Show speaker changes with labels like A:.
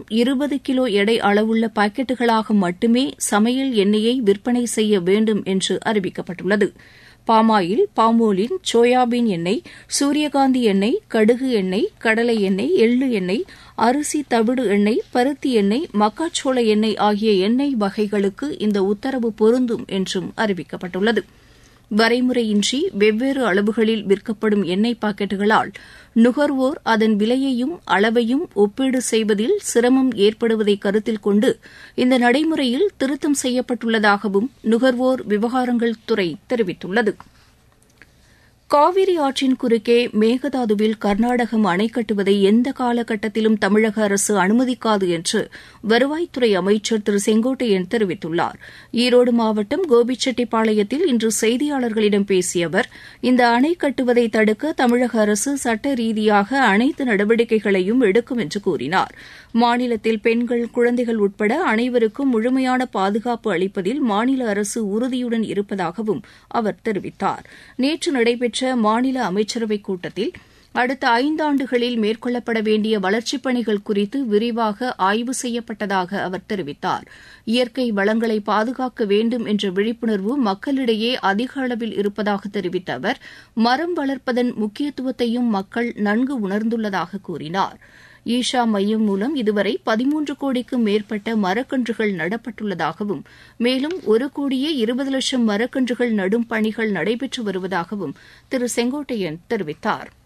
A: இருபது கிலோ எடை அளவுள்ள பாக்கெட்டுகளாக மட்டுமே சமையல் எண்ணெயை விற்பனை செய்ய வேண்டும் என்று அறிவிக்கப்பட்டுள்ளது பாமாயில் பாமோலின் சோயாபீன் எண்ணெய் சூரியகாந்தி எண்ணெய் கடுகு எண்ணெய் கடலை எண்ணெய் எள்ளு எண்ணெய் அரிசி தவிடு எண்ணெய் பருத்தி எண்ணெய் மக்காச்சோள எண்ணெய் ஆகிய எண்ணெய் வகைகளுக்கு இந்த உத்தரவு பொருந்தும் என்றும் அறிவிக்கப்பட்டுள்ளது வரைமுறையின்றி வெவ்வேறு அளவுகளில் விற்கப்படும் எண்ணெய் பாக்கெட்டுகளால் நுகர்வோர் அதன் விலையையும் அளவையும் ஒப்பீடு செய்வதில் சிரமம் ஏற்படுவதை கருத்தில் கொண்டு இந்த நடைமுறையில் திருத்தம் செய்யப்பட்டுள்ளதாகவும் நுகர்வோர் விவகாரங்கள் துறை தெரிவித்துள்ளது காவிரி ஆற்றின் குறுக்கே மேகதாதுவில் கர்நாடகம் அணை கட்டுவதை எந்த காலகட்டத்திலும் தமிழக அரசு அனுமதிக்காது என்று வருவாய்த்துறை அமைச்சர் திரு செங்கோட்டையன் தெரிவித்துள்ளார் ஈரோடு மாவட்டம் கோபிச்செட்டிப்பாளையத்தில் இன்று செய்தியாளர்களிடம் பேசிய அவர் இந்த அணை கட்டுவதை தடுக்க தமிழக அரசு சட்ட ரீதியாக அனைத்து நடவடிக்கைகளையும் எடுக்கும் என்று கூறினார் மாநிலத்தில் பெண்கள் குழந்தைகள் உட்பட அனைவருக்கும் முழுமையான பாதுகாப்பு அளிப்பதில் மாநில அரசு உறுதியுடன் இருப்பதாகவும் அவர் தெரிவித்தார் நேற்று நடைபெற்ற மாநில அமைச்சரவைக் கூட்டத்தில் அடுத்த ஐந்தாண்டுகளில் மேற்கொள்ளப்பட வேண்டிய வளர்ச்சிப் பணிகள் குறித்து விரிவாக ஆய்வு செய்யப்பட்டதாக அவர் தெரிவித்தார் இயற்கை வளங்களை பாதுகாக்க வேண்டும் என்ற விழிப்புணர்வு மக்களிடையே அதிக அளவில் இருப்பதாக தெரிவித்த அவர் மரம் வளர்ப்பதன் முக்கியத்துவத்தையும் மக்கள் நன்கு உணர்ந்துள்ளதாக கூறினார் ஈஷா மையம் மூலம் இதுவரை பதிமூன்று கோடிக்கும் மேற்பட்ட மரக்கன்றுகள் நடப்பட்டுள்ளதாகவும் மேலும் ஒரு கோடியே இருபது லட்சம் மரக்கன்றுகள் நடும் பணிகள் நடைபெற்று வருவதாகவும் திரு செங்கோட்டையன் தெரிவித்தாா்